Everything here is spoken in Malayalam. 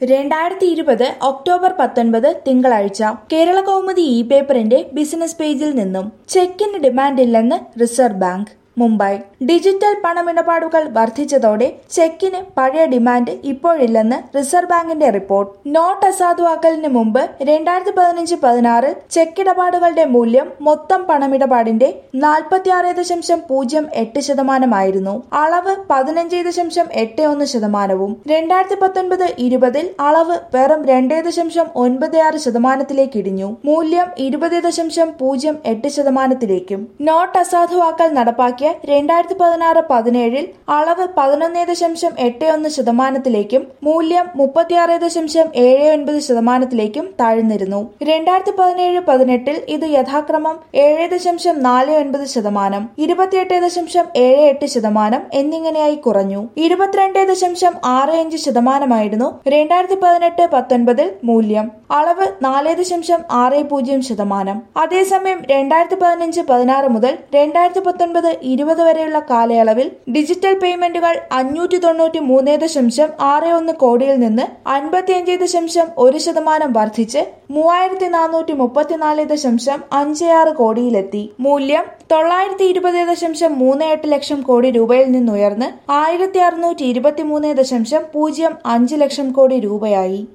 രണ്ടായിരത്തി ഇരുപത് ഒക്ടോബർ പത്തൊൻപത് തിങ്കളാഴ്ച കേരള കൗമുദി ഇ പേപ്പറിന്റെ ബിസിനസ് പേജിൽ നിന്നും ചെക്കിന് ഡിമാൻഡില്ലെന്ന് റിസർവ് ബാങ്ക് മുംബൈ ഡിജിറ്റൽ പണമിടപാടുകൾ വർദ്ധിച്ചതോടെ ചെക്കിന് പഴയ ഡിമാൻഡ് ഇപ്പോഴില്ലെന്ന് റിസർവ് ബാങ്കിന്റെ റിപ്പോർട്ട് നോട്ട് അസാധുവാക്കലിന് മുമ്പ് രണ്ടായിരത്തി പതിനഞ്ച് പതിനാറിൽ ചെക്ക് ഇടപാടുകളുടെ മൂല്യം മൊത്തം പണമിടപാടിന്റെ നാൽപ്പത്തിയാറ് ദശാംശം പൂജ്യം എട്ട് ശതമാനമായിരുന്നു അളവ് പതിനഞ്ച് ദശാംശം എട്ട് ഒന്ന് ശതമാനവും രണ്ടായിരത്തി പത്തൊൻപത് ഇരുപതിൽ അളവ് വെറും രണ്ട് ദശാംശം ഒൻപത് ആറ് ശതമാനത്തിലേക്ക് ഇടിഞ്ഞു മൂല്യം ഇരുപത് ദശാംശം പൂജ്യം എട്ട് ശതമാനത്തിലേക്കും നോട്ട് അസാധുവാക്കൽ നടപ്പാക്കിയ രണ്ടായിരത്തി പതിനാറ് പതിനേഴിൽ അളവ് പതിനൊന്ന് ദശാംശം എട്ട് ഒന്ന് ശതമാനത്തിലേക്കും മൂല്യം മുപ്പത്തിയാറ് ദശാംശം ഏഴ് ഒൻപത് ശതമാനത്തിലേക്കും താഴ്ന്നിരുന്നു രണ്ടായിരത്തി പതിനേഴ് പതിനെട്ടിൽ ഇത് യഥാക്രമം ഏഴ് ദശാംശം നാല് ഒൻപത് ശതമാനം ഇരുപത്തിയെട്ട് ദശാംശം ഏഴ് എട്ട് ശതമാനം എന്നിങ്ങനെയായി കുറഞ്ഞു ഇരുപത്തിരണ്ട് ദശാംശം ആറ് അഞ്ച് ശതമാനമായിരുന്നു രണ്ടായിരത്തി പതിനെട്ട് പത്തൊൻപതിൽ മൂല്യം അളവ് നാല് ദശാംശം ആറ് പൂജ്യം ശതമാനം അതേസമയം രണ്ടായിരത്തി പതിനഞ്ച് പതിനാറ് മുതൽ രണ്ടായിരത്തി പത്തൊൻപത് ഇരുപത് വരെയുള്ള കാലയളവിൽ ഡിജിറ്റൽ പേയ്മെന്റുകൾ അഞ്ഞൂറ്റി തൊണ്ണൂറ്റി മൂന്ന് ദശാംശം ആറ് ഒന്ന് കോടിയിൽ നിന്ന് അൻപത്തിയഞ്ച് ദശാംശം ഒരു ശതമാനം വർദ്ധിച്ച് മൂവായിരത്തി നാനൂറ്റി മുപ്പത്തിനാല് ദശാംശം അഞ്ച് ആറ് കോടിയിലെത്തി മൂല്യം തൊള്ളായിരത്തി ഇരുപത് ദശാംശം മൂന്ന് എട്ട് ലക്ഷം കോടി രൂപയിൽ നിന്നുയർന്ന് ആയിരത്തി അറുന്നൂറ്റി ഇരുപത്തി മൂന്ന് ദശാംശം പൂജ്യം അഞ്ച് ലക്ഷം കോടി രൂപയായി